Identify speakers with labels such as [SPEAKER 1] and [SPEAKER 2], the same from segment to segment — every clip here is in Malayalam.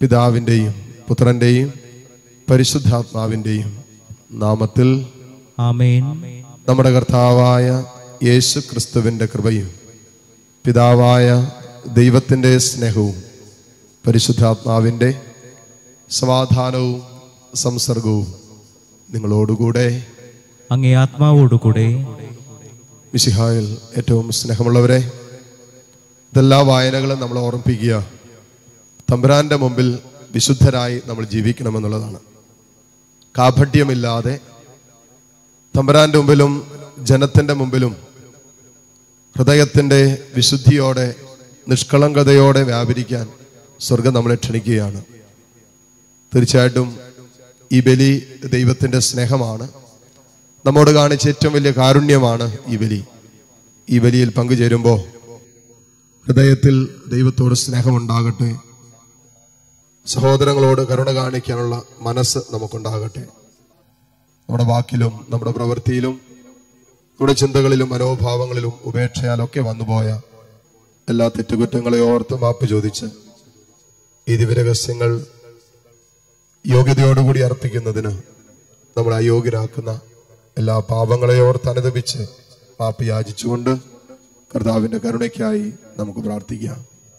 [SPEAKER 1] പിതാവിൻ്റെയും പുത്രൻ്റെയും പരിശുദ്ധാത്മാവിൻ്റെയും നാമത്തിൽ
[SPEAKER 2] ആമേൻ
[SPEAKER 1] നമ്മുടെ കർത്താവായ യേശു ക്രിസ്തുവിൻ്റെ കൃപയും പിതാവായ ദൈവത്തിൻ്റെ സ്നേഹവും പരിശുദ്ധാത്മാവിൻ്റെ സമാധാനവും സംസർഗവും നിങ്ങളോടുകൂടെ
[SPEAKER 2] അങ്ങേ ആത്മാവോടുകൂടെ
[SPEAKER 1] മിശിഹായിൽ ഏറ്റവും സ്നേഹമുള്ളവരെ ഇതെല്ലാ വായനകളും നമ്മൾ ഓർമ്മിപ്പിക്കുക തമ്പുരാന്റെ മുമ്പിൽ വിശുദ്ധരായി നമ്മൾ ജീവിക്കണമെന്നുള്ളതാണ് കാപഠ്യമില്ലാതെ തമ്പുരാന്റെ മുമ്പിലും ജനത്തിന്റെ മുമ്പിലും ഹൃദയത്തിന്റെ വിശുദ്ധിയോടെ നിഷ്കളങ്കതയോടെ വ്യാപരിക്കാൻ സ്വർഗം നമ്മളെ ക്ഷണിക്കുകയാണ് തീർച്ചയായിട്ടും ഈ ബലി ദൈവത്തിന്റെ സ്നേഹമാണ് നമ്മോട് കാണിച്ച ഏറ്റവും വലിയ കാരുണ്യമാണ് ഈ ബലി ഈ ബലിയിൽ പങ്കുചേരുമ്പോൾ ഹൃദയത്തിൽ ദൈവത്തോട് സ്നേഹമുണ്ടാകട്ടെ സഹോദരങ്ങളോട് കരുണ കാണിക്കാനുള്ള മനസ്സ് നമുക്കുണ്ടാകട്ടെ നമ്മുടെ വാക്കിലും നമ്മുടെ പ്രവൃത്തിയിലും നമ്മുടെ ചിന്തകളിലും മനോഭാവങ്ങളിലും ഉപേക്ഷയാലൊക്കെ വന്നുപോയ എല്ലാ തെറ്റുകുറ്റങ്ങളെ ഓർത്ത് മാപ്പ് ചോദിച്ച് ഈ ദിവരഹസ്യങ്ങൾ യോഗ്യതയോടുകൂടി അർപ്പിക്കുന്നതിന് നമ്മളെ അയോഗ്യരാക്കുന്ന എല്ലാ പാപങ്ങളെ ഓർത്ത് അനുദപിച്ച് മാപ്പ് യാചിച്ചുകൊണ്ട് കർത്താവിന്റെ കരുണയ്ക്കായി നമുക്ക് പ്രാർത്ഥിക്കാം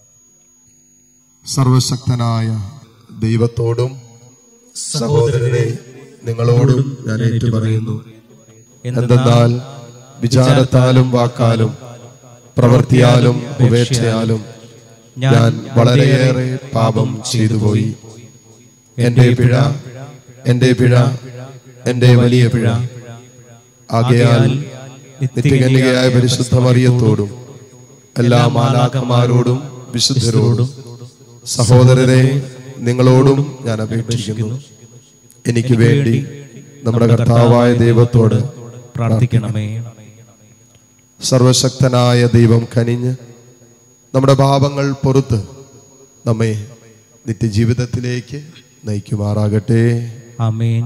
[SPEAKER 1] സർവശക്തനായ ദൈവത്തോടും സഹോദരരെ നിങ്ങളോടും ഞാൻ ഏറ്റുപറയുന്നു എന്തെന്നാൽ വിചാരത്താലും വാക്കാലും പ്രവൃത്തിയാലും ഉപേക്ഷയാലും ഞാൻ വളരെയേറെ പാപം ചെയ്തുപോയി എന്റെ പിഴ എന്റെ പിഴ എന്റെ വലിയ പിഴ ആകയാൽ നിത്യകന്യകയായ പരിശുദ്ധ മറിയത്തോടും എല്ലാ മാലാഖമാരോടും വിശുദ്ധരോടും സഹോദരരെ നിങ്ങളോടും ഞാൻ അപേക്ഷിക്കുന്നു എനിക്ക് വേണ്ടി നമ്മുടെ കർത്താവായ ദൈവത്തോട്
[SPEAKER 2] പ്രാർത്ഥിക്കണമേ
[SPEAKER 1] സർവശക്തനായ ദൈവം കനിഞ്ഞ് നമ്മുടെ പാപങ്ങൾ പൊറുത്ത് നമ്മെ നിത്യജീവിതത്തിലേക്ക് നയിക്കുമാറാകട്ടെ
[SPEAKER 2] ആമേൻ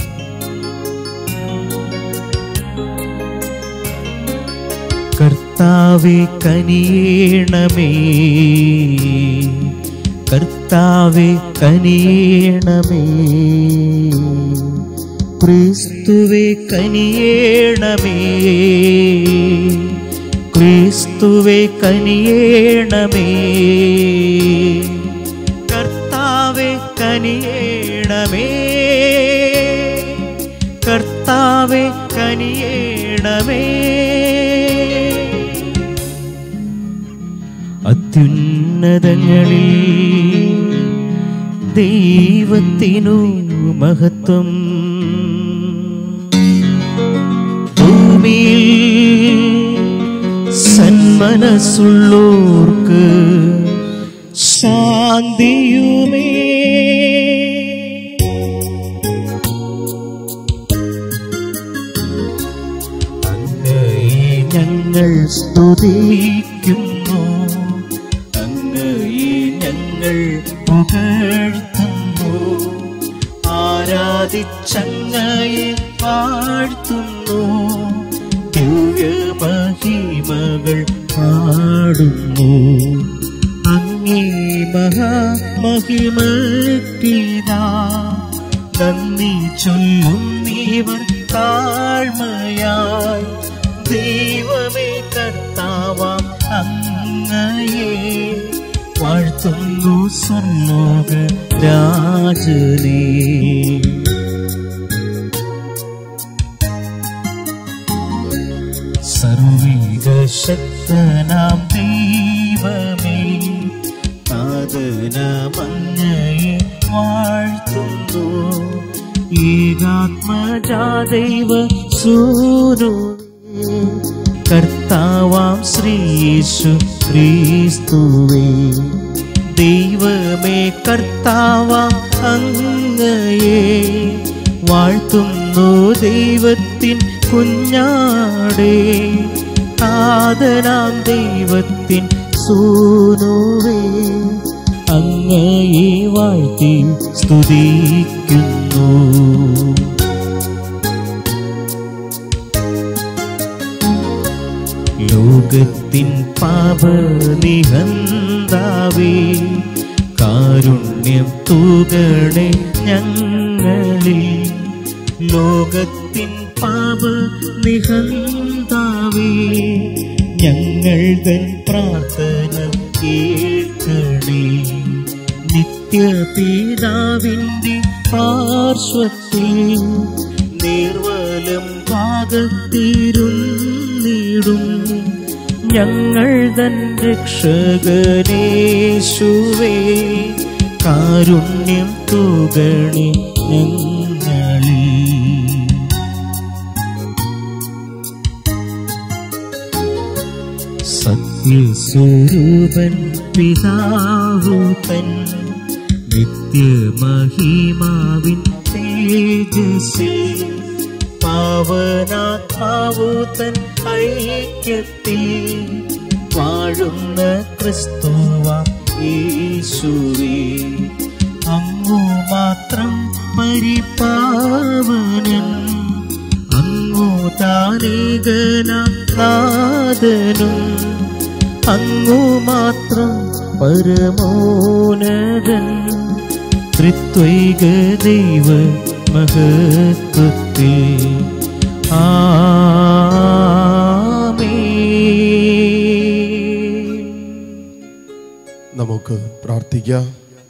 [SPEAKER 2] കർത്താവെ കനിയണമേ കർത്താവെ കനിയണമേ ക്രിസ്തുവെ കനിയണമേ ക്രിസ്തുവെ കനിയണമേ കർത്താവെ കനിയണമേ കർത്താവെ കനിയണമേ അത്യുന്നതങ്ങളിൽ ദൈവത്തിനു മഹത്വം ഭൂമിയിൽ സന്മനസ്സുള്ളോർക്ക് ശാന്തിയുമേ അങ്ങയെ ഞങ്ങൾ സ്തുതിക്കുന്നു അങ്ങയെ ഞങ്ങൾ പുകഴ്ത്തുന്നു ആരാധിച്ചങ്ങയെ വാഴ്ത്തുന്നു ദിവ്യമഹിമകൾ പാടുന്നു അങ്ങേ മഹാമഹിമക്കിതാ നന്ദി ചൊല്ലും നീവർ താഴ്മയായി ദൈവമേ കർത്താവാം അങ്ങയെ വാഴ്ത്തുന്നു സ്വർലോക രാജനേ സർവീക ശക്തനാം ദൈവമേ സാധനമങ്ങയെ വാഴ്ത്തുന്നു ഏകാത്മജാദൈവ സൂരു കർത്താവാം ശ്രീയേശു ക്രിസ്തുവേ ദൈവമേ കർത്താവാം അങ്ങയെ വാഴ്ത്തുന്നു ദൈവത്തിൻ കുഞ്ഞാടേ ആദരാം ദൈവത്തിൻ സൂനുവേ അങ്ങയെ വാഴ്ത്തി സ്തുതിക്കുന്നു ലോകത്തിൻ പാപനിഹന്താവേ കാരുണ്യമങ്ങയെ കാരുണ്യം തൂകണേ ഞങ്ങളിൽ ലോകത്തിൻ പാപ നിഹന്താവേ ഞങ്ങൾ തൻ പ്രാർത്ഥന കേൾക്കണേ നിത്യപിതാവിൻ്റെ പാർശ്വത്തിൽ നിർവലം ഭാഗത്തിരുന്നിടും ഞങ്ങൾ തൻ രക്ഷകനേശുവേ കാരുണ്യം തൂകണി ഞങ്ങളിൽ സത്യസ്വരൂപൻ പിതാവൂതൻ നിത്യമഹിമാവിൻ തേജസ്സിൽ പാവനാത്മാവൂതൻ ഐക്യത്തിൽ വാഴുന്ന ക്രിസ്തുവ യേശുവേ അങ്ങു മാത്രം പരിപാവനൻ അങ്ങു താനേകനാഥനും അങ്ങു മാത്രം പരമോനതൻ ത്രിത്വൈക ദൈവ മഹത്വത്തിൽ ആമേൻ
[SPEAKER 1] നമുക്ക് പ്രാർത്ഥിക്കാം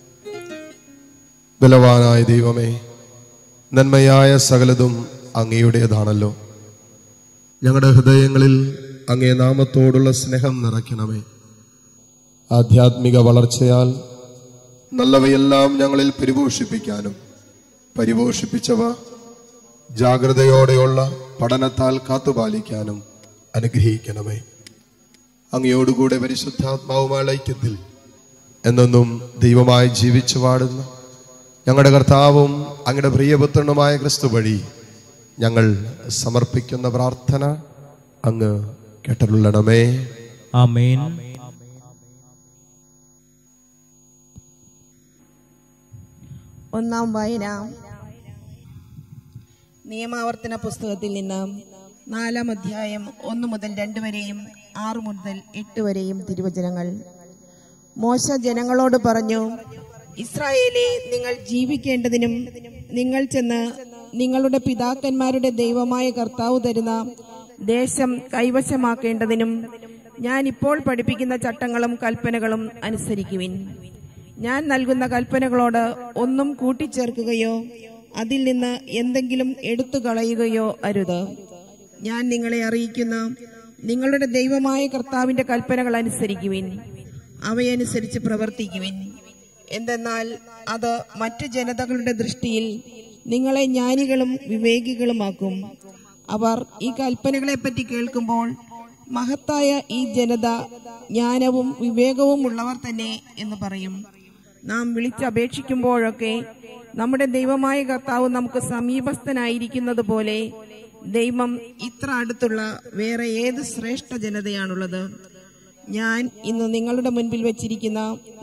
[SPEAKER 1] ബലവാനായ ദൈവമേ നന്മയായ സകലതും അങ്ങയുടേതാണല്ലോ ഞങ്ങളുടെ ഹൃദയങ്ങളിൽ അങ്ങേ നാമത്തോടുള്ള സ്നേഹം നിറയ്ക്കണമേ ആധ്യാത്മിക വളർച്ചയാൽ നല്ലവയെല്ലാം ഞങ്ങളിൽ പരിപോഷിപ്പിക്കാനും പരിപോഷിപ്പിച്ചവ ജാഗ്രതയോടെയുള്ള പഠനത്താൽ കാത്തുപാലിക്കാനും അനുഗ്രഹിക്കണമേ അങ്ങയോടുകൂടെ പരിശുദ്ധാത്മാവുമായ ഐക്യത്തിൽ എന്നെന്നും ദൈവമായി ജീവിച്ചു പാടുന്ന ഞങ്ങളുടെ കർത്താവും അങ്ങയുടെ പ്രിയപുത്രനുമായ ക്രിസ്തു വഴി ഞങ്ങൾ സമർപ്പിക്കുന്ന പ്രാർത്ഥന അങ്ങ് കേട്ടരുള്ളണമേ
[SPEAKER 2] ആമേൻ
[SPEAKER 3] ഒന്നാം വായന നിയമാവർത്തന പുസ്തകത്തിൽ നിന്ന് നാലാം അധ്യായം ഒന്ന് മുതൽ രണ്ട് വരെയും ആറ് മുതൽ എട്ട് വരെയും തിരുവചനങ്ങൾ മോശ ജനങ്ങളോട് പറഞ്ഞു ഇസ്രായേലെ നിങ്ങൾ ജീവിക്കേണ്ടതിനും നിങ്ങൾ ചെന്ന് നിങ്ങളുടെ പിതാക്കന്മാരുടെ ദൈവമായ കർത്താവ് തരുന്ന ദേശം കൈവശമാക്കേണ്ടതിനും ഞാൻ ഇപ്പോൾ പഠിപ്പിക്കുന്ന ചട്ടങ്ങളും കൽപ്പനകളും അനുസരിക്കുവിൻ ഞാൻ നൽകുന്ന കൽപ്പനകളോട് ഒന്നും കൂട്ടിച്ചേർക്കുകയോ അതിൽ നിന്ന് എന്തെങ്കിലും എടുത്തു കളയുകയോ അരുത് ഞാൻ നിങ്ങളെ അറിയിക്കുന്ന നിങ്ങളുടെ ദൈവമായ കർത്താവിന്റെ കൽപ്പനകൾ അനുസരിക്കുവിൻ അവയനുസരിച്ച് പ്രവർത്തിക്കുവിൻ എന്തെന്നാൽ അത് മറ്റു ജനതകളുടെ ദൃഷ്ടിയിൽ നിങ്ങളെ ജ്ഞാനികളും വിവേകികളുമാക്കും അവർ ഈ കൽപ്പനകളെപ്പറ്റി കേൾക്കുമ്പോൾ മഹത്തായ ഈ ജനത ജ്ഞാനവും വിവേകവും ഉള്ളവർ തന്നെ എന്ന് പറയും നാം വിളിച്ചപേക്ഷിക്കുമ്പോഴൊക്കെ നമ്മുടെ ദൈവമായ കർത്താവ് നമുക്ക് സമീപസ്ഥനായിരിക്കുന്നത് പോലെ ദൈവം ഇത്ര അടുത്തുള്ള വേറെ ഏത് ശ്രേഷ്ഠ ജനതയാണുള്ളത് ഞാൻ ഇന്ന് നിങ്ങളുടെ മുൻപിൽ വെച്ചിരിക്കുന്ന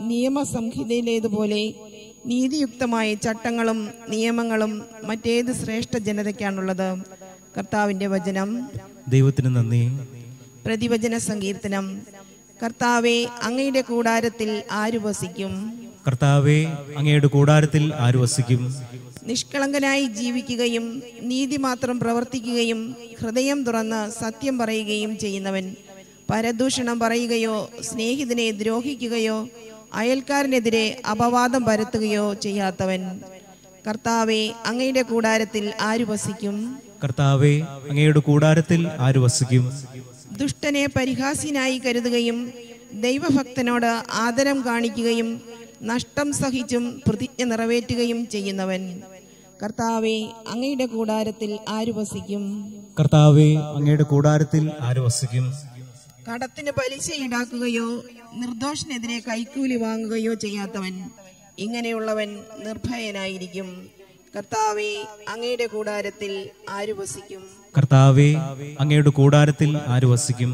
[SPEAKER 3] നിയമസംഹിതയിലേതുപോലെ നീതിയുക്തമായ ചട്ടങ്ങളും നിയമങ്ങളും മറ്റേത് ശ്രേഷ്ഠ ജനതയ്ക്കാണുള്ളത് കർത്താവിന്റെ വചനം
[SPEAKER 2] ദൈവത്തിന് നന്ദി
[SPEAKER 3] പ്രതിവചന സങ്കീർത്തനം കർത്താവെ അങ്ങയുടെ കൂടാരത്തിൽ ആര് വസിക്കും
[SPEAKER 2] കർത്താവെ അങ്ങയുടെ കൂടാരത്തിൽ ആര് വസിക്കും
[SPEAKER 3] നിഷ്കളങ്കനായി ജീവിക്കുകയും നീതി മാത്രം പ്രവർത്തിക്കുകയും ഹൃദയം തുറന്ന് സത്യം പറയുകയും ചെയ്യുന്നവൻ പരദൂഷണം പറയുകയോ സ്നേഹിതനെ ദ്രോഹിക്കുകയോ അയൽക്കാരനെതിരെ അപവാദം പരത്തുകയോ ചെയ്യാത്തവൻ കർത്താവെ അങ്ങയുടെ കൂടാരത്തിൽ ആര് വസിക്കും
[SPEAKER 2] കർത്താവെ അങ്ങയുടെ കൂടാരത്തിൽ ആര് വസിക്കും
[SPEAKER 3] ദുഷ്ടനെ പരിഹാസ്യനായി കരുതുകയും ദൈവഭക്തനോട് ആദരം കാണിക്കുകയും നഷ്ടം സഹിച്ചും പ്രതിജ്ഞ നിറവേറ്റുകയും ചെയ്യുന്നവൻ കർത്താവെ അങ്ങയുടെ കൂടാരത്തിൽ ആര് വസിക്കും
[SPEAKER 2] കർത്താവെ അങ്ങയുടെ കൂടാരത്തിൽ ആര് വസിക്കും
[SPEAKER 3] കടത്തിന് പലിശ ഈടാക്കുകയോ നിർദോഷനെതിരെ കൈക്കൂലി വാങ്ങുകയോ ചെയ്യാത്തവൻ ഇങ്ങനെയുള്ളവൻ നിർഭയനായിരിക്കും കർത്താവെ അങ്ങയുടെ കൂടാരത്തിൽ ആര് വസിക്കും
[SPEAKER 2] കർത്താവെ അങ്ങയുടെ കൂടാരത്തിൽ ആര് വസിക്കും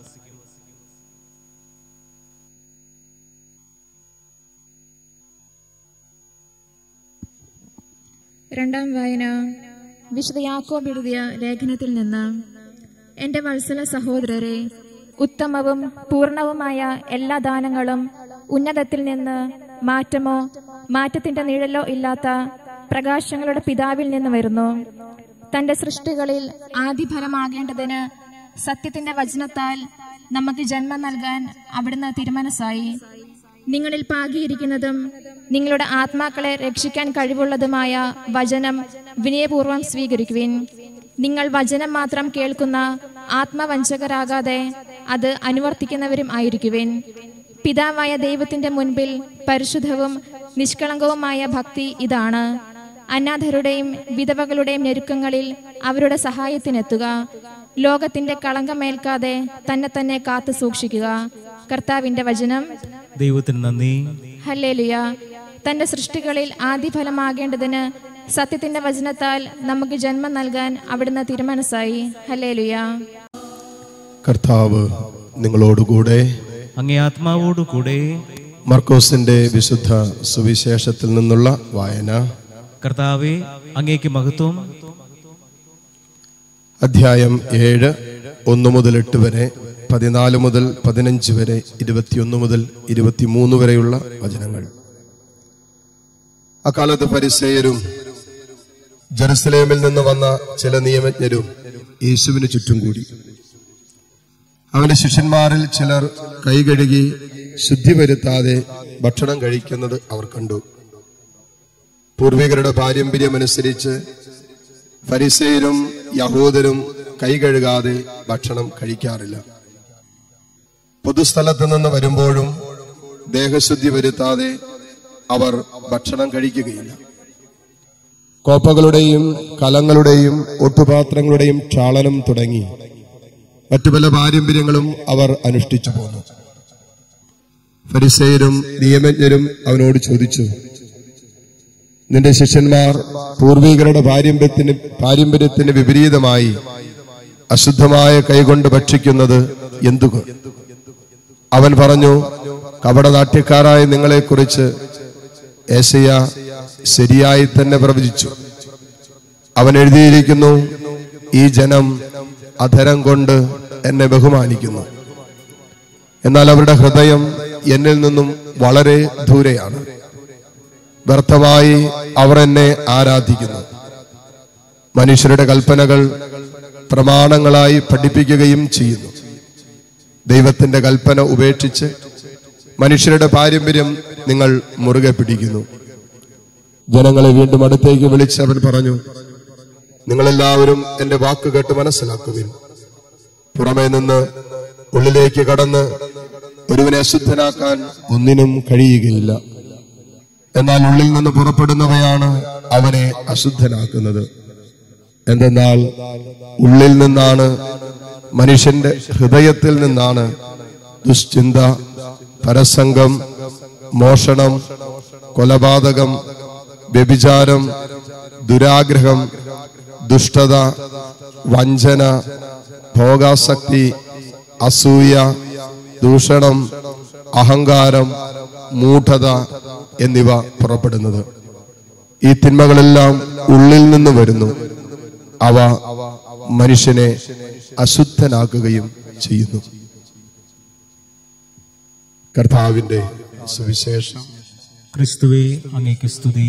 [SPEAKER 4] രണ്ടാം വായന വിശുദ്ധ യാക്കോബ് എഴുതിയ ലേഖനത്തിൽ നിന്ന് എന്റെ വത്സല സഹോദരരെ ഉത്തമവും പൂർണവുമായ എല്ലാ ദാനങ്ങളും ഉന്നതത്തിൽ നിന്ന് മാറ്റമോ മാറ്റത്തിന്റെ നിഴലോ ഇല്ലാത്ത പ്രകാശങ്ങളുടെ പിതാവിൽ നിന്ന് വരുന്നു തന്റെ സൃഷ്ടികളിൽ ആദിഫലമാകേണ്ടതിന് സത്യത്തിന്റെ വചനത്താൽ നമുക്ക് ജന്മം നൽകാൻ അവിടുന്ന് തിരുമനസ്സായി നിങ്ങളിൽ പാകിയിരിക്കുന്നതും നിങ്ങളുടെ ആത്മാക്കളെ രക്ഷിക്കാൻ കഴിവുള്ളതുമായ വചനം വിനയപൂർവ്വം സ്വീകരിക്കുവിൻ നിങ്ങൾ വചനം മാത്രം കേൾക്കുന്ന ആത്മവഞ്ചകരാകാതെ അത് അനുവർത്തിക്കുന്നവരും ആയിരിക്കുവിൻ പിതാവായ ദൈവത്തിന്റെ മുൻപിൽ പരിശുദ്ധവും നിഷ്കളങ്കവുമായ ഭക്തി ഇതാണ് അനാഥരുടെയും വിധവകളുടെയും ഞെരുക്കങ്ങളിൽ അവരുടെ സഹായത്തിനെത്തുക ലോകത്തിന്റെ കളങ്കമേൽക്കാതെ തന്നെ തന്നെ കാത്തു സൂക്ഷിക്കുക കർത്താവിന്റെ വചനം
[SPEAKER 2] ദൈവത്തിന് നന്ദി
[SPEAKER 4] ഹല്ലേലുയ തന്റെ സൃഷ്ടികളിൽ ആദിഫലമാകേണ്ടതിന് സത്യത്തിന്റെ വചനത്താൽ നമുക്ക് ജന്മം നൽകാൻ അവിടുന്ന് തീരുമാനസായി ഹല്ലേലുയ
[SPEAKER 1] കർത്താവ് നിങ്ങളോടുകൂടെ
[SPEAKER 2] അങ്ങേ ആത്മാവോടുകൂടെ
[SPEAKER 1] മർക്കോസിന്റെ വിശുദ്ധ സുവിശേഷത്തിൽ നിന്നുള്ള വായന
[SPEAKER 2] കർത്താവെ അങ്ങേക്ക് മഹത്വം
[SPEAKER 1] അധ്യായം ഏഴ് ഒന്ന് മുതൽ എട്ട് വരെ പതിനാല് മുതൽ പതിനഞ്ച് വരെ ഇരുപത്തിയൊന്ന് മുതൽ ഇരുപത്തിമൂന്ന് വരെയുള്ള വചനങ്ങൾ അക്കാലത്ത് പരിസേയരും ജെറുസലേമിൽ നിന്ന് വന്ന ചില നിയമജ്ഞരും യേശുവിന് ചുറ്റും കൂടി അവന്റെ ശിഷ്യന്മാരിൽ ചിലർ കൈ കഴുകി ശുദ്ധി വരുത്താതെ ഭക്ഷണം കഴിക്കുന്നത് അവർ കണ്ടു പൂർവികരുടെ പാരമ്പര്യമനുസരിച്ച് ഫരിസേയരും യഹൂദരും കൈ കഴുകാതെ ഭക്ഷണം കഴിക്കാറില്ല പൊതുസ്ഥലത്ത് നിന്ന് വരുമ്പോഴും ദേഹശുദ്ധി വരുത്താതെ അവർ ഭക്ഷണം കഴിക്കുകയില്ല കോപ്പകളുടെയും കലങ്ങളുടെയും ഒട്ടുപാത്രങ്ങളുടെയും ക്ഷാളനം തുടങ്ങി മറ്റു പല പാരമ്പര്യങ്ങളും അവർ അനുഷ്ഠിച്ചു പോന്നു ഫരിസേയരും നിയമജ്ഞരും അവനോട് ചോദിച്ചു നിന്റെ ശിഷ്യന്മാർ പൂർവികരുടെ പാരമ്പര്യത്തിന് പാരമ്പര്യത്തിന് വിപരീതമായി അശുദ്ധമായ കൈകൊണ്ട് ഭക്ഷിക്കുന്നത് എന്തുക അവൻ പറഞ്ഞു കപടനാട്യക്കാരായ നിങ്ങളെക്കുറിച്ച് ഏശയ ശരിയായി തന്നെ പ്രവചിച്ചു അവൻ എഴുതിയിരിക്കുന്നു ഈ ജനം അധരം കൊണ്ട് എന്നെ ബഹുമാനിക്കുന്നു എന്നാൽ അവരുടെ ഹൃദയം എന്നിൽ നിന്നും വളരെ ദൂരെയാണ് വ്യർത്ഥമായി അവർ എന്നെ ആരാധിക്കുന്നു മനുഷ്യരുടെ കൽപ്പനകൾ പ്രമാണങ്ങളായി പഠിപ്പിക്കുകയും ചെയ്യുന്നു ദൈവത്തിന്റെ കൽപ്പന ഉപേക്ഷിച്ച് മനുഷ്യരുടെ പാരമ്പര്യം നിങ്ങൾ മുറുകെ പിടിക്കുന്നു ജനങ്ങളെ വീണ്ടും അടുത്തേക്ക് വിളിച്ച് അവൻ പറഞ്ഞു നിങ്ങളെല്ലാവരും എന്റെ വാക്ക് കേട്ട് മനസ്സിലാക്കുവിൻ പുറമേ നിന്ന് ഉള്ളിലേക്ക് കടന്ന് ഒരുവനെ അശുദ്ധനാക്കാൻ ഒന്നിനും കഴിയുകയില്ല എന്നാൽ ഉള്ളിൽ നിന്ന് പുറപ്പെടുന്നവയാണ് അവനെ അശുദ്ധനാക്കുന്നത് എന്തെന്നാൽ ഉള്ളിൽ നിന്നാണ് മനുഷ്യന്റെ ഹൃദയത്തിൽ നിന്നാണ് ദുശ്ചിന്ത പരസംഗം മോഷണം കൊലപാതകം വ്യഭിചാരം ദുരാഗ്രഹം ദുഷ്ടത വഞ്ചന ഭോഗാസക്തി അസൂയ ദൂഷണം അഹങ്കാരം മൂഢത എന്നിവ പുറപ്പെടുന്നത് ഈ തിന്മകളെല്ലാം ഉള്ളിൽ നിന്ന് വരുന്നു അവ മനുഷ്യനെ അശുദ്ധനാക്കുകയും ചെയ്യുന്നു കർത്താവിന്റെ സുവിശേഷം
[SPEAKER 2] ക്രിസ്തുവേ അങ്ങേക്ക് സ്തുതി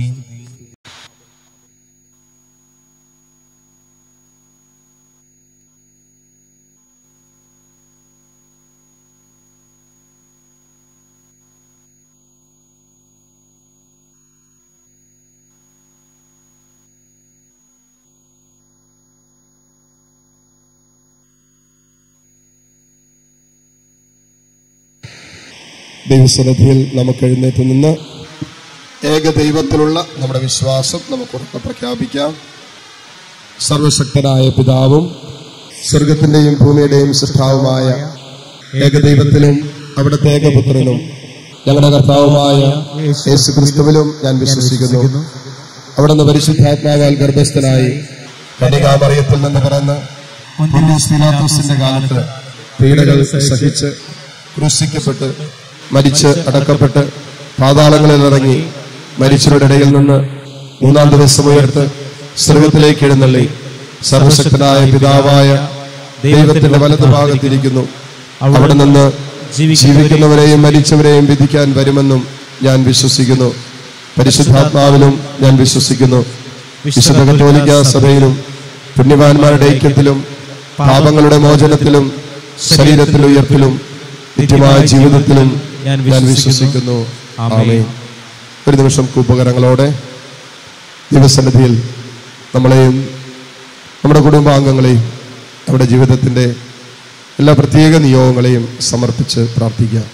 [SPEAKER 1] ദൈവസന്നിധിയിൽ നമുക്ക് എഴുന്നേറ്റ് നിന്ന് ഏക ദൈവത്തിലുള്ള നമ്മുടെ വിശ്വാസം നമുക്ക് ഉറക്കെ പ്രഖ്യാപിക്കാം സർവശക്തനായ പിതാവും സ്വർഗത്തിന്റെയും ഭൂമിയുടെയും സൃഷ്ടാവുമായ ഏകദൈവത്തിലും അവിടുത്തെ ഏകപുത്രനും ഞങ്ങളുടെ കർത്താവുമായ യേശു ക്രിസ്തുവിലും ഞാൻ വിശ്വസിക്കുന്നു അവിടുന്ന് പരിശുദ്ധാത്മാവാൽ ഗർഭസ്ഥനായി കനികാമറിയത്തിൽ നിന്ന് പിറന്ന് പൊന്തിയോസ് പീലാത്തോസിന്റെ കാലത്ത് പീഡകൾ സഹിച്ച് ക്രൂശിക്കപ്പെട്ട് മരിച്ച് അടക്കപ്പെട്ട് പാതാളങ്ങളിൽ ഇറങ്ങി മരിച്ചവരുടെ ഇടയിൽ നിന്ന് മൂന്നാം ദിവസം ഉയർത്ത് സ്വർഗത്തിലേക്ക് എഴുന്നള്ളി സർവശക്തനായ പിതാവായ ദൈവത്തിന്റെ വലതു ഭാഗത്തിരിക്കുന്നു അവിടെ നിന്ന് ജീവിക്കുന്നവരെയും മരിച്ചവരെയും വിധിക്കാൻ വരുമെന്നും ഞാൻ വിശ്വസിക്കുന്നു പരിശുദ്ധാത്മാവിലും ഞാൻ വിശ്വസിക്കുന്നു വിശുദ്ധ കത്തോലിക്ക സഭയിലും പുണ്യവാന്മാരുടെ ഐക്യത്തിലും പാപങ്ങളുടെ മോചനത്തിലും ശരീരത്തിലും ഉയർപ്പിലും നിത്യമായ ജീവിതത്തിലും ഞാൻ വിശ്വസിക്കുന്നു ആമേൻ ഒരു നിമിഷം കൂപ്പകരങ്ങളോടെ ദിവസന്നിധിയിൽ നമ്മളെയും നമ്മുടെ കുടുംബാംഗങ്ങളെയും നമ്മുടെ ജീവിതത്തിൻ്റെ എല്ലാ പ്രത്യേക നിയോഗങ്ങളെയും സമർപ്പിച്ച് പ്രാർത്ഥിക്കാം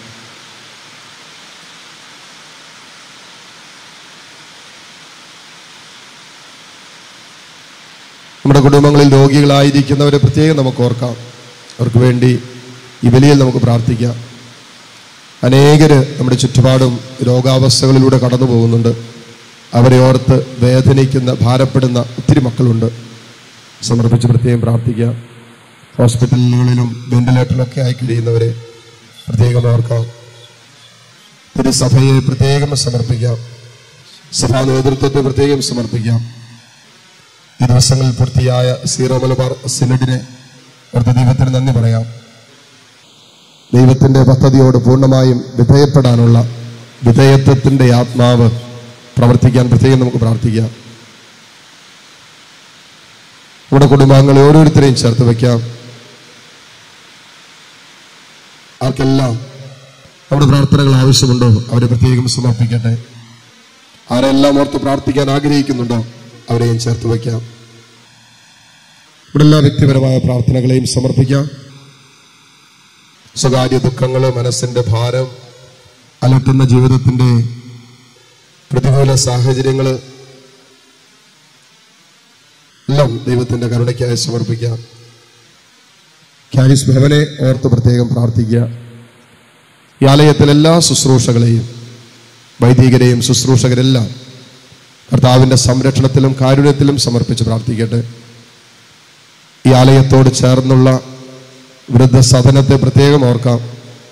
[SPEAKER 1] നമ്മുടെ കുടുംബങ്ങളിൽ രോഗികളായിരിക്കുന്നവരെ പ്രത്യേകം നമുക്ക് ഓർക്കാം അവർക്ക് വേണ്ടി ഈ ബലിയിൽ നമുക്ക് പ്രാർത്ഥിക്കാം അനേകര് നമ്മുടെ ചുറ്റുപാടും രോഗാവസ്ഥകളിലൂടെ കടന്നു പോകുന്നുണ്ട് അവരെ ഓർത്ത് വേദനിക്കുന്ന ഭാരപ്പെടുന്ന ഒത്തിരി മക്കളുണ്ട് സമർപ്പിച്ച് പ്രത്യേകം പ്രാർത്ഥിക്കാം ഹോസ്പിറ്റലുകളിലും വെന്റിലേറ്ററിലൊക്കെ ആയി കഴിയുന്നവരെ പ്രത്യേകം ഓർക്കാം തിരുസഭയെ പ്രത്യേകം സമർപ്പിക്കാം സഭാ നേതൃത്വത്തെ പ്രത്യേകം സമർപ്പിക്കാം ഈ ദിവസങ്ങളിൽ പൂർത്തിയായ സീറോ മലബാർ സിനഡിനെ ഓർത്ത് ദൈവത്തിന് നന്ദി പറയാം ദൈവത്തിന്റെ പദ്ധതിയോട് പൂർണ്ണമായും വിധേയപ്പെടാനുള്ള വിധേയത്വത്തിന്റെ ആത്മാവ് പ്രവർത്തിക്കാൻ പ്രത്യേകം നമുക്ക് പ്രാർത്ഥിക്കാം നമ്മുടെ കുടുംബാംഗങ്ങളെ ഓരോരുത്തരെയും ചേർത്ത് വയ്ക്കാം ആർക്കെല്ലാം നമ്മുടെ പ്രാർത്ഥനകൾ ആവശ്യമുണ്ടോ അവരെ പ്രത്യേകം സമർപ്പിക്കട്ടെ ആരെല്ലാം ഓർത്ത് പ്രാർത്ഥിക്കാൻ ആഗ്രഹിക്കുന്നുണ്ടോ അവരെയും ചേർത്ത് വയ്ക്കാം ഇവിടെ എല്ലാ വ്യക്തിപരമായ പ്രാർത്ഥനകളെയും സമർപ്പിക്കാം സ്വകാര്യ ദുഃഖങ്ങള് മനസ്സിന്റെ ഭാരം അലട്ടുന്ന ജീവിതത്തിന്റെ പ്രതികൂല സാഹചര്യങ്ങള് എല്ലാം ദൈവത്തിന്റെ കരുണയ്ക്കായി സമർപ്പിക്കാം ക്യാരിസ് ഭവനെ ഓർത്ത് പ്രത്യേകം പ്രാർത്ഥിക്കുക ഈ ആലയത്തിലെ എല്ലാ ശുശ്രൂഷകളെയും വൈദികരെയും ശുശ്രൂഷകരെല്ലാം കർത്താവിന്റെ സംരക്ഷണത്തിലും കാരുണ്യത്തിലും സമർപ്പിച്ച് പ്രാർത്ഥിക്കട്ടെ ഈ ആലയത്തോട് ചേർന്നുള്ള വൃദ്ധസദനത്തെ പ്രത്യേകം ഓർക്കാം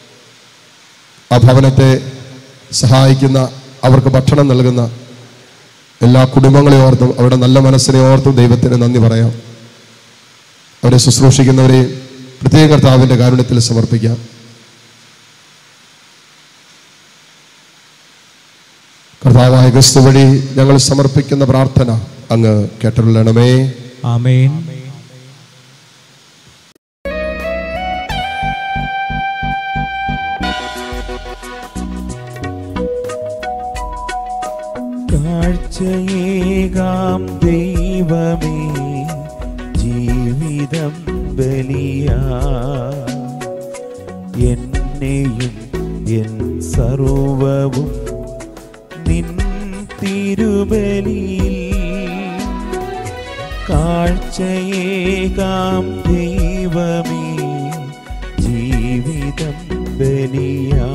[SPEAKER 1] ആ ഭവനത്തെ സഹായിക്കുന്ന അവർക്ക് ഭക്ഷണം നൽകുന്ന എല്ലാ കുടുംബങ്ങളെ ഓർത്തും അവരുടെ നല്ല മനസ്സിനെ ഓർത്തും ദൈവത്തിന് നന്ദി പറയാം അവരെ ശുശ്രൂഷിക്കുന്നവരെയും പ്രത്യേക കർത്താവിന്റെ കാരുണ്യത്തിൽ സമർപ്പിക്കാം കർത്താവായ ക്രിസ്തു വഴി ഞങ്ങൾ സമർപ്പിക്കുന്ന പ്രാർത്ഥന അങ്ങ് കേട്ടരുള്ളണമേ
[SPEAKER 2] ആമേൻ കാഴ്ചയേകാം ദൈവമേ ജീവിതം ബലിയാ എന്നെയും എൻ സർവവും നിൻ തിരുബലിയിൽ കാഴ്ചയേകാം ദൈവമേ ജീവിതം ബലിയാ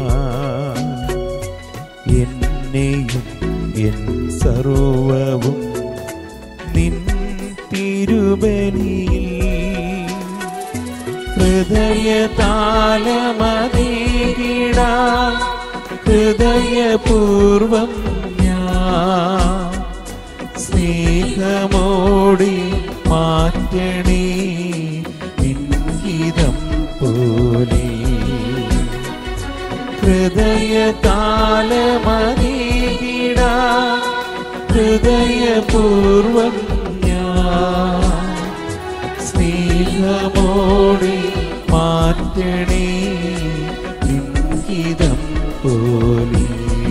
[SPEAKER 2] എന്നെയും എൻ സർവവും നിൻ തിരുബലിയിൽ ഹൃദയതാലമതീകിട ഹൃദയപൂർവം ഞാൻ സ്നേഹമോടി മാറ്റണേ നിൻഹിതം പോലെ ഹൃദയതാലമതീകിട ഹൃദയപൂർവം ഞാൻ സ്നേഹമോടി മാറ്റണേ നിൻഹിതം പോലെ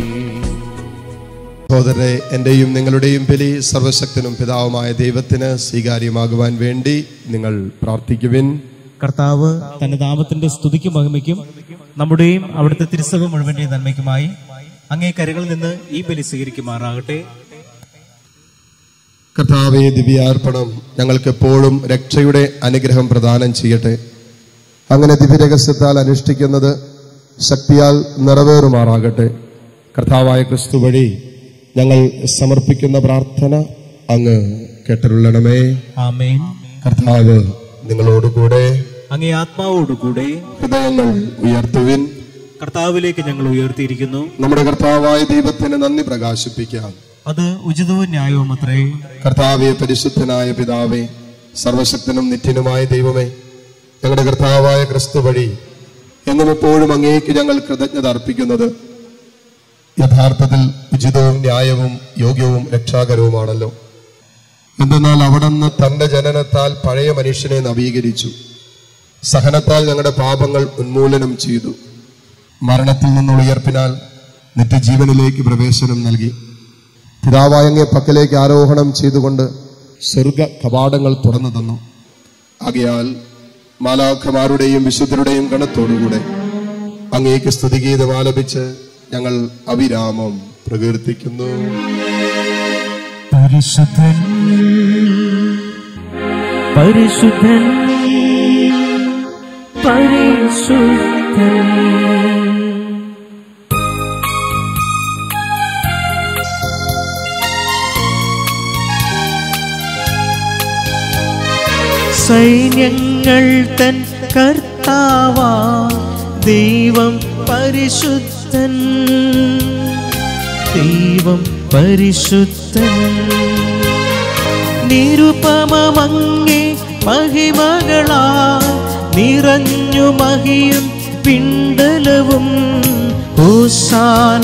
[SPEAKER 1] സഹോദരരെ എന്റെയും നിങ്ങളുടെയും ബലി സർവശക്തനും പിതാവുമായ ദൈവത്തിന് സ്വീകാര്യമാകുവാൻ വേണ്ടി നിങ്ങൾ പ്രാർത്ഥിക്കുവിൻ
[SPEAKER 2] കർത്താവ് തന്റെ നാമത്തിന്റെ സ്തുതിക്കും മഹിമയ്ക്കും നമ്മുടെയും അവിടുത്തെ തിരുസഭ മുഴുവന്റെയും നന്മയ്ക്കുമായി അങ്ങേ കരകളിൽ നിന്ന് ഈ ബലി സ്വീകരിക്കുമാറാകട്ടെ
[SPEAKER 1] കർത്താവെ ദിവ്യാർപ്പണം ഞങ്ങൾക്ക് എപ്പോഴും രക്ഷയുടെ അനുഗ്രഹം പ്രദാനം ചെയ്യട്ടെ അങ്ങനെ ദിവ്യരഹസ്യത്താൽ അനുഷ്ഠിക്കുന്നത് ശക്തിയാൽ നിറവേറുമാറാകട്ടെ കർത്താവായ ക്രിസ്തു വഴി ഞങ്ങൾ സമർപ്പിക്കുന്ന പ്രാർത്ഥന അങ്ങ് കേട്ടരുള്ളണമേ
[SPEAKER 2] ആമേൻ
[SPEAKER 1] കർത്താവ് നിങ്ങളോടുകൂടെ
[SPEAKER 2] അങ്ങേ ആത്മാവോടുകൂടെ
[SPEAKER 1] ഹൃദയങ്ങൾ ഉയർത്തുവിൻ
[SPEAKER 2] കർത്താവിലേക്ക് ഞങ്ങൾ ഉയർത്തിയിരിക്കുന്നു
[SPEAKER 1] നമ്മുടെ കർത്താവായ ദൈവത്തിന് നന്ദി പ്രകാശിപ്പിക്കാം
[SPEAKER 2] അത് ഉചിതവും ന്യായവും അത്രേ
[SPEAKER 1] കർത്താവെ പരിശുദ്ധനായ പിതാവേ സർവശക്തനും നിത്യനുമായ ദൈവമേ ഞങ്ങളുടെ കർത്താവായ ക്രിസ്തു വഴി എന്നും എപ്പോഴും അങ്ങേക്ക് ഞങ്ങൾ കൃതജ്ഞത അർപ്പിക്കുന്നത് യഥാർത്ഥത്തിൽ ഉചിതവും ന്യായവും യോഗ്യവും രക്ഷാകരവുമാണല്ലോ എന്തെന്നാൽ അവിടുന്ന് തന്റെ ജനനത്താൽ പഴയ മനുഷ്യനെ നവീകരിച്ചു സഹനത്താൽ ഞങ്ങളുടെ പാപങ്ങൾ ഉന്മൂലനം ചെയ്തു മരണത്തിൽ നിന്നുള്ള ഉയർപ്പിനാൽ നിത്യജീവനിലേക്ക് പ്രവേശനം നൽകി പിതാവായ അങ്ങേ പക്കലേക്ക് ആരോഹണം ചെയ്തുകൊണ്ട് സ്വർഗ കവാടങ്ങൾ തുറന്നു തന്നു ആകയാൽ മാലാഖമാരുടെയും വിശുദ്ധരുടെയും ഗണത്തോടുകൂടെ അങ്ങേക്ക് സ്തുതിഗീതം ആലപിച്ച് ഞങ്ങൾ അവിരാമം പ്രകീർത്തിക്കുന്നു
[SPEAKER 2] പരിശുദ്ധൻ പരിശുദ്ധൻ പരിശുദ്ധൻ സൈന്യങ്ങൾ തൻ കർത്താവാ ദൈവം പരിശുദ്ധൻ ദൈവം പരിശുദ്ധൻ നിരുപമങ്ങേ മഹിമകളാ നിറഞ്ഞു മഹിയും പിണ്ടലവും ഹോസാന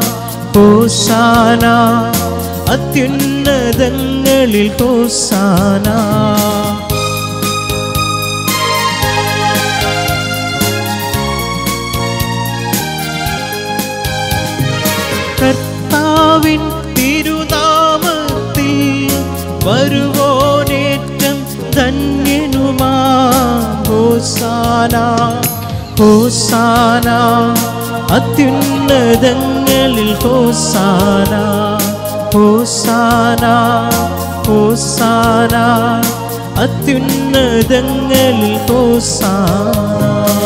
[SPEAKER 2] ഹോസാന അത്യുന്നതങ്ങളിൽ ഹോസാന കർത്താവിൻ തിരുനാമത്തിൽ വരുവോനേറ്റം ധന്യനുമാ ഹോസാന ഹോസാന അത്യുന്നതങ്ങളിൽ ഹോസാന ഹോസാന ഹോസാന അത്യുന്നതങ്ങളിൽ ഹോസാന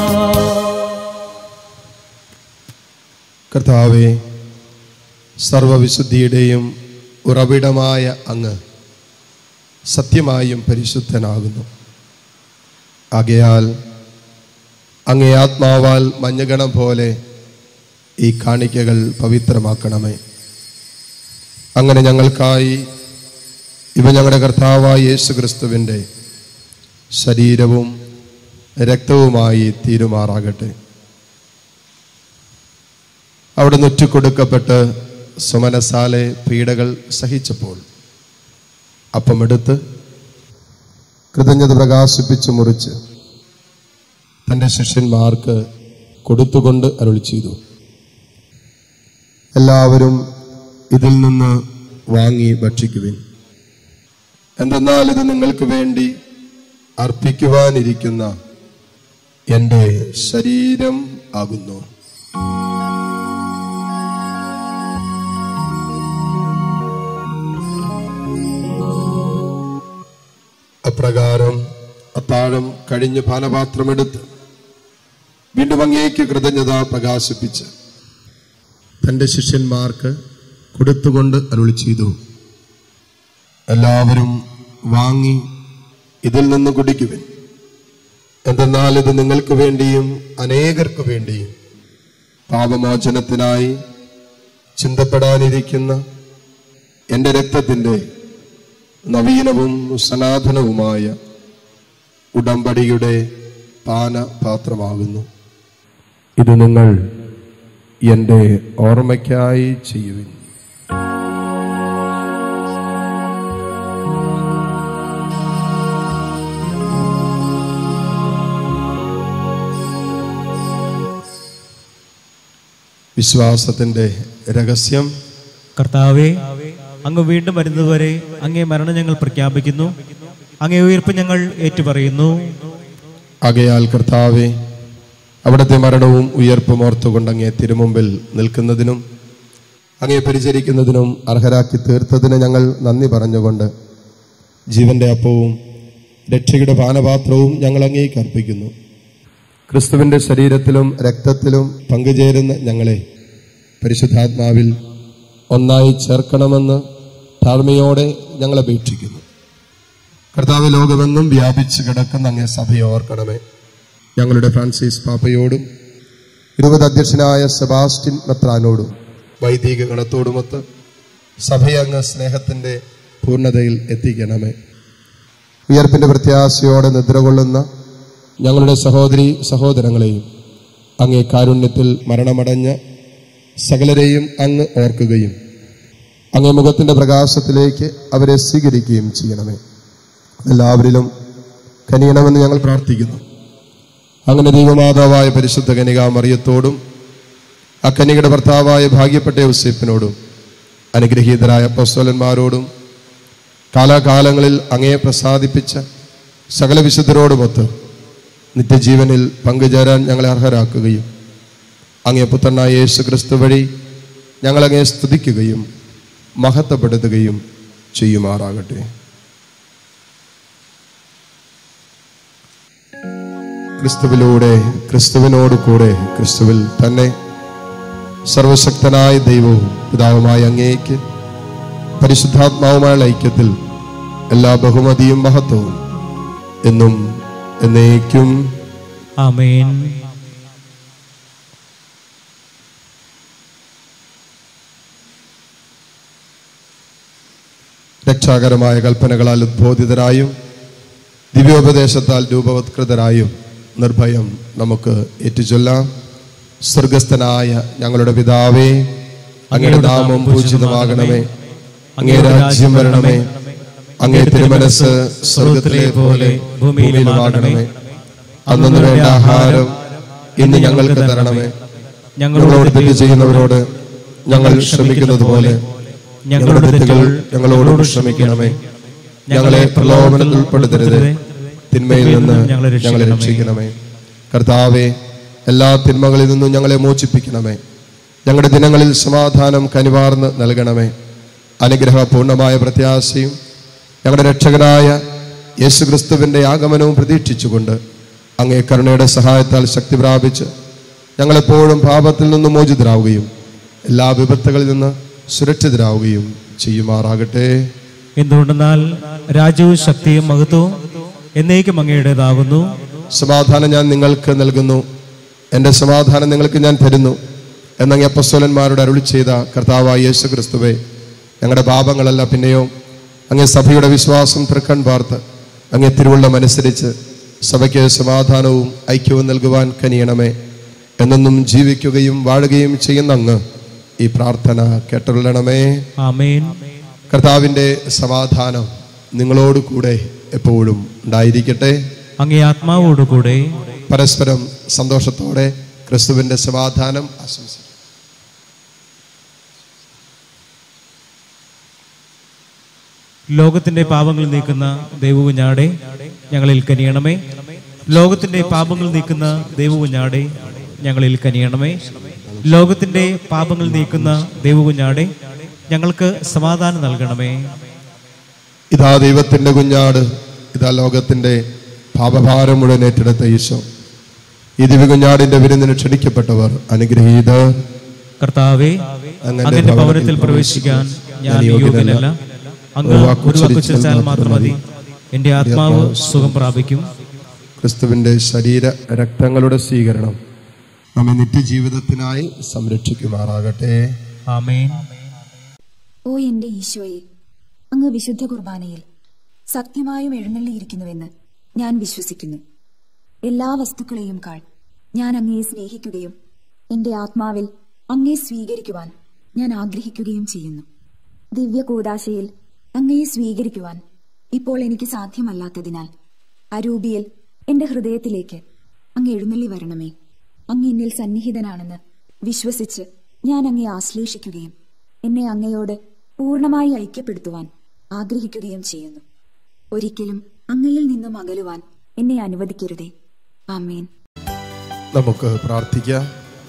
[SPEAKER 1] കർത്താവെ സർവവിശുദ്ധിയുടെയും ഉറവിടമായ അങ്ങ് സത്യമായും പരിശുദ്ധനാകുന്നു ആകയാൽ അങ്ങേ ആത്മാവാൽ മഞ്ഞഗണം പോലെ ഈ കാണിക്കകൾ പവിത്രമാക്കണമേ അങ്ങനെ ഞങ്ങൾക്കായി ഇവ ഞങ്ങളുടെ കർത്താവായ യേശു ക്രിസ്തുവിൻ്റെ ശരീരവും രക്തവുമായി തീരുമാറാകട്ടെ അവിടെ നൊറ്റിക്കൊടുക്കപ്പെട്ട് സുമനസാലെ പീഡകൾ സഹിച്ചപ്പോൾ അപ്പമെടുത്ത് കൃതജ്ഞത പ്രകാശിപ്പിച്ച് മുറിച്ച് തൻ്റെ ശിഷ്യന്മാർക്ക് കൊടുത്തുകൊണ്ട് അരുളി ചെയ്തു എല്ലാവരും ഇതിൽ നിന്ന് വാങ്ങി ഭക്ഷിക്കുവിൻ എന്തെന്നാൽ ഇത് നിങ്ങൾക്ക് വേണ്ടി അർപ്പിക്കുവാനിരിക്കുന്ന എൻ്റെ ശരീരം ആകുന്നു അപ്രകാരം അത്താഴം കഴിഞ്ഞ് പാനപാത്രമെടുത്ത് വീണ്ടും അങ്ങേക്ക് കൃതജ്ഞത പ്രകാശിപ്പിച്ച് തന്റെ ശിഷ്യന്മാർക്ക് കൊടുത്തുകൊണ്ട് അരുളി ചെയ്തു എല്ലാവരും വാങ്ങി ഇതിൽ നിന്ന് കുടിക്കുവിൻ എന്തെന്നാൽ ഇത് നിങ്ങൾക്ക് വേണ്ടിയും അനേകർക്ക് വേണ്ടിയും പാപമോചനത്തിനായി ചിന്തപ്പെടാനിരിക്കുന്ന എന്റെ രക്തത്തിന്റെ നവീനവും സനാതനവുമായ ഉടമ്പടിയുടെ പാനപാത്രമാകുന്നു ഇത് നിങ്ങൾ എന്റെ ഓർമ്മയ്ക്കായി ചെയ്യുവിൻ വിശ്വാസത്തിന്റെ രഹസ്യം
[SPEAKER 2] കർത്താവെ അങ്ങ് വീണ്ടും വരുന്നതുവരെ അങ്ങേ മരണം ഞങ്ങൾ പ്രഖ്യാപിക്കുന്നു അങ്ങേ ഉയർപ്പ് ഞങ്ങൾ ഏറ്റുപറയുന്നു
[SPEAKER 1] ആകയാൽ കർത്താവെ അവിടുത്തെ മരണവും ഉയർപ്പും ഓർത്തുകൊണ്ട് അങ്ങേ തിരുമുമ്പിൽ നിൽക്കുന്നതിനും അങ്ങേ പരിചരിക്കുന്നതിനും അർഹരാക്കി തീർത്തതിന് ഞങ്ങൾ നന്ദി പറഞ്ഞുകൊണ്ട് ജീവന്റെ അപ്പവും രക്ഷയുടെ പാനപാത്രവും ഞങ്ങൾ അങ്ങേക്ക് അർപ്പിക്കുന്നു ക്രിസ്തുവിന്റെ ശരീരത്തിലും രക്തത്തിലും പങ്കുചേരുന്ന ഞങ്ങളെ പരിശുദ്ധാത്മാവിൽ ഒന്നായി ചേർക്കണമെന്ന് താഴ്മയോടെ ഞങ്ങൾ അപേക്ഷിക്കുന്നു കർത്താവ് ലോകമെങ്ങും വ്യാപിച്ചു കിടക്കുന്ന അങ്ങേ സഭയെ ഓർക്കണമേ ഞങ്ങളുടെ ഫ്രാൻസിസ് പാപ്പയോടും ഇരുപത് അധ്യക്ഷനായ സെബാസ്റ്റ്യൻ മെത്രാനോടും വൈദിക ഗണത്തോടുമൊത്ത് സഭയെ അങ്ങ് സ്നേഹത്തിന്റെ പൂർണ്ണതയിൽ എത്തിക്കണമേ ഉയർപ്പിന്റെ പ്രത്യാശയോടെ നിദ്രകൊള്ളുന്ന ഞങ്ങളുടെ സഹോദരി സഹോദരങ്ങളെയും അങ്ങേ കാരുണ്യത്തിൽ മരണമടഞ്ഞ സകലരെയും അങ്ങ് ഓർക്കുകയും അങ്ങേ മുഖത്തിന്റെ പ്രകാശത്തിലേക്ക് അവരെ സ്വീകരിക്കുകയും ചെയ്യണമേ എല്ലാവരിലും കനിയണമെന്ന് ഞങ്ങൾ പ്രാർത്ഥിക്കുന്നു അങ്ങനെ ദൈവമാതാവായ പരിശുദ്ധ കനിക മറിയത്തോടും ആ കനികയുടെ ഭർത്താവായ ഭാഗ്യപ്പെട്ട യോസേപ്പിനോടും അനുഗ്രഹീതരായ അപ്പോസ്തലന്മാരോടും കാലാകാലങ്ങളിൽ അങ്ങയെ പ്രസാദിപ്പിച്ച സകല വിശുദ്ധരോടുമൊത്ത് നിത്യജീവനിൽ പങ്കുചേരാൻ ഞങ്ങളെ അർഹരാക്കുകയും അങ്ങേ പുത്രനായ യേശു ക്രിസ്തു വഴി ഞങ്ങളങ്ങയെ സ്തുതിക്കുകയും മഹത്വപ്പെടുത്തുകയും ചെയ്യുമാറാകട്ടെ ക്രിസ്തുവിലൂടെ ക്രിസ്തുവിനോട് കൂടെ ക്രിസ്തുവിൽ തന്നെ സർവശക്തനായ ദൈവവും പിതാവുമായ അങ്ങേക്ക് പരിശുദ്ധാത്മാവുമായുള്ള ഐക്യത്തിൽ എല്ലാ ബഹുമതിയും മഹത്വവും എന്നും എന്നേക്കും
[SPEAKER 2] ആമേൻ
[SPEAKER 1] രക്ഷാകരമായ കൽപ്പനകളാൽ ഉദ്ബോധിതരായും ദിവ്യോപദേശത്താൽ രൂപവത്കൃതരായും നിർഭയം നമുക്ക് ഏറ്റുചൊല്ലാം സ്വർഗസ്ഥനായ ഞങ്ങളുടെ പിതാവേ അങ്ങയുടെ നാമം പൂജിതമാകണമേ അങ്ങേ രാജ്യം വരണമേ അങ്ങേ തിരുമനസ് സ്വർഗത്തിലെ പോലെ ഭൂമിയിലുമാകണമേ അന്നു വേണ്ട ആഹാരം ഇന്ന് ഞങ്ങൾക്ക് തരണമേ ഞങ്ങളോട് തെറ്റ് ചെയ്യുന്നവരോട് ഞങ്ങൾ ക്ഷമിക്കുന്നത് പോലെ ഞങ്ങളുടെ തെറ്റുകൾ ഞങ്ങളോട് ക്ഷമിക്കണമേ ഞങ്ങളെ പ്രലോഭനത്തിൽ ഉൾപ്പെടുത്തരുത് തിന്മയിൽ നിന്ന് ഞങ്ങളെ രക്ഷിക്കണമേ കർത്താവെ എല്ലാ തിന്മകളിൽ നിന്നും ഞങ്ങളെ മോചിപ്പിക്കണമേ ഞങ്ങളുടെ ദിനങ്ങളിൽ സമാധാനം കനിവാർന്ന് നൽകണമേ അനുഗ്രഹപൂർണമായ പ്രത്യാശയും ഞങ്ങളുടെ രക്ഷകനായ യേശുക്രിസ്തുവിന്റെ ആഗമനവും പ്രതീക്ഷിച്ചുകൊണ്ട് അങ്ങേ കരുണയുടെ സഹായത്താൽ ശക്തി പ്രാപിച്ച് ഞങ്ങളെപ്പോഴും പാപത്തിൽ നിന്ന് മോചിതരാവുകയും എല്ലാ വിപത്തുകളിൽ നിന്ന് സുരക്ഷിതരാവുകയും ചെയ്യുമാറാകട്ടെ
[SPEAKER 2] എന്തുകൊണ്ടെന്നാൽ രാജ്യവും ശക്തിയും മഹത്വവും എന്നേക്കും അങ്ങയുടേതാകുന്നു
[SPEAKER 1] സമാധാനം ഞാൻ നിങ്ങൾക്ക് നൽകുന്നു എൻ്റെ സമാധാനം നിങ്ങൾക്ക് ഞാൻ തരുന്നു എന്നങ്ങ് അപ്പസ്വലന്മാരോട് അരുളി ചെയ്ത കർത്താവായ യേശു ക്രിസ്തുവെ ഞങ്ങളുടെ പാപങ്ങളല്ല പിന്നെയോ അങ്ങേ സഭയുടെ വിശ്വാസം തൃക്കൺ പാർത്ത് അങ്ങേ തിരുവുള്ളം അനുസരിച്ച് സഭയ്ക്ക് സമാധാനവും ഐക്യവും നൽകുവാൻ കനിയണമേ എന്നെന്നും ജീവിക്കുകയും വാഴുകയും ചെയ്യുന്ന അങ്ങ് ഈ പ്രാർത്ഥന കേട്ടുള്ളണമേ
[SPEAKER 2] ആമേൻ
[SPEAKER 1] കർത്താവിൻ്റെ സമാധാനം നിങ്ങളോട് കൂടെ എപ്പോഴും ഉണ്ടായിരിക്കട്ടെ
[SPEAKER 2] അങ്ങേ ആത്മാവോടുകൂടെ
[SPEAKER 1] പരസ്പരം സന്തോഷത്തോടെ ക്രിസ്തുവിന്റെ സമാധാനം ആശംസിക്കും
[SPEAKER 2] ലോകത്തിന്റെ പാപങ്ങൾ നീക്കുന്ന ദൈവകുഞ്ഞാടെ ഞങ്ങളിൽ കനിയണമേ ലോകത്തിന്റെ പാപങ്ങൾ നീക്കുന്ന ദൈവകുഞ്ഞാടെ ഞങ്ങളിൽ കനിയണമേ ലോകത്തിന്റെ പാപങ്ങൾ നീക്കുന്ന ദൈവകുഞ്ഞാടെ ഞങ്ങൾക്ക് സമാധാനം നൽകണമേ
[SPEAKER 1] ഇതാ ദൈവത്തിന്റെ കുഞ്ഞാട് ഇതാ ലോകത്തിന്റെ പാപഭാരം മുഴുവൻ ഏറ്റെടുത്ത ഈശോ ഈ ദിവ്യകുഞ്ഞാടിന്റെ വിരുന്നിന് ക്ഷണിക്കപ്പെട്ടവർ അനുഗ്രഹീതർ
[SPEAKER 2] കർത്താവെ
[SPEAKER 1] അങ്ങന്റെ
[SPEAKER 2] അങ്ങന്റെ ഭവനത്തിൽ
[SPEAKER 1] ഭവനത്തിൽ
[SPEAKER 2] പ്രവേശിക്കാൻ ഞാൻ
[SPEAKER 1] ഞാൻ യോഗ്യനല്ല.
[SPEAKER 2] യോഗ്യനല്ല അങ്ങ്
[SPEAKER 1] ഒരു
[SPEAKER 2] ഒരു
[SPEAKER 1] വാക്ക്
[SPEAKER 2] വാക്ക്
[SPEAKER 1] ഉച്ചരിച്ചാൽ
[SPEAKER 2] ഉച്ചരിച്ചാൽ മാത്രം മതി എന്റെ ആത്മാവ് സുഖം പ്രാപിക്കും
[SPEAKER 1] ക്രിസ്തുവിന്റെ ശരീര രക്തങ്ങളുടെ സ്വീകരണം നമ്മെ നിത്യജീവിതത്തിനായി സംരക്ഷിക്കുമാറാകട്ടെ
[SPEAKER 2] ആമേൻ
[SPEAKER 5] ഓ എന്റെ ഈശോയെ അങ്ങ് വിശുദ്ധ കുർബാനയിൽ സത്യമായും എഴുന്നള്ളിയിരിക്കുന്നുവെന്ന് ഞാൻ വിശ്വസിക്കുന്നു എല്ലാ വസ്തുക്കളെയും കാൾ ഞാൻ അങ്ങയെ സ്നേഹിക്കുകയും എന്റെ ആത്മാവിൽ അങ്ങയെ സ്വീകരിക്കുവാൻ ഞാൻ ആഗ്രഹിക്കുകയും ചെയ്യുന്നു ദിവ്യ കൂടാശയിൽ അങ്ങയെ സ്വീകരിക്കുവാൻ ഇപ്പോൾ എനിക്ക് സാധ്യമല്ലാത്തതിനാൽ അരൂപിയിൽ എന്റെ ഹൃദയത്തിലേക്ക് അങ്ങ് എഴുന്നള്ളി വരണമേ അങ്ങ് എന്നിൽ സന്നിഹിതനാണെന്ന് വിശ്വസിച്ച് ഞാൻ അങ്ങയെ ആശ്ലേഷിക്കുകയും എന്നെ അങ്ങയോട് പൂർണ്ണമായി ഐക്യപ്പെടുത്തുവാൻ ആഗ്രഹിക്കുകയും ചെയ്യുന്നു ഒരിക്കലും അങ്ങയിൽ നിന്നും അകലുവാൻ എന്നെ അനുവദിക്കരുതേ ആമേൻ
[SPEAKER 1] നമുക്ക് പ്രാർത്ഥിക്കാം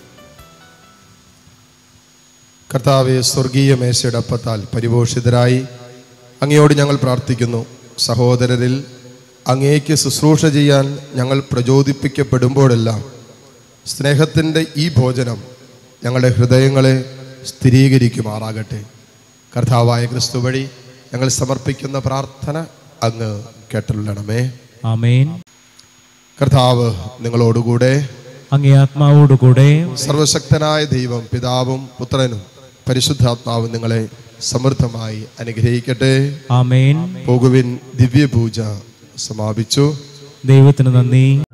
[SPEAKER 1] കർത്താവെ സ്വർഗീയ മേശയുടെ അപ്പത്താൽ പരിപോഷിതരായി അങ്ങയോട് ഞങ്ങൾ പ്രാർത്ഥിക്കുന്നു സഹോദരരിൽ അങ്ങേക്ക് ശുശ്രൂഷ ചെയ്യാൻ ഞങ്ങൾ പ്രചോദിപ്പിക്കപ്പെടുമ്പോഴെല്ലാം സ്നേഹത്തിൻ്റെ ഈ ഭോജനം ഞങ്ങളുടെ ഹൃദയങ്ങളെ സ്ഥിരീകരിക്കുമാറാകട്ടെ കർത്താവായ ക്രിസ്തു വഴി ഞങ്ങൾ സമർപ്പിക്കുന്ന പ്രാർത്ഥന അങ്ങ് കേട്ടുള്ളണമേ
[SPEAKER 2] ആമേൻ
[SPEAKER 1] കർത്താവ് നിങ്ങളോടുകൂടെ
[SPEAKER 2] അങ്ങേ ആത്മാവോടുകൂടെ
[SPEAKER 1] സർവശക്തനായ ദൈവം പിതാവും പുത്രനും പരിശുദ്ധാത്മാവും നിങ്ങളെ സമൃദ്ധമായി അനുഗ്രഹിക്കട്ടെ
[SPEAKER 2] ആമേൻ
[SPEAKER 1] പോകുവിൻ ദിവ്യപൂജ സമാപിച്ചു
[SPEAKER 2] ദൈവത്തിന് നന്ദി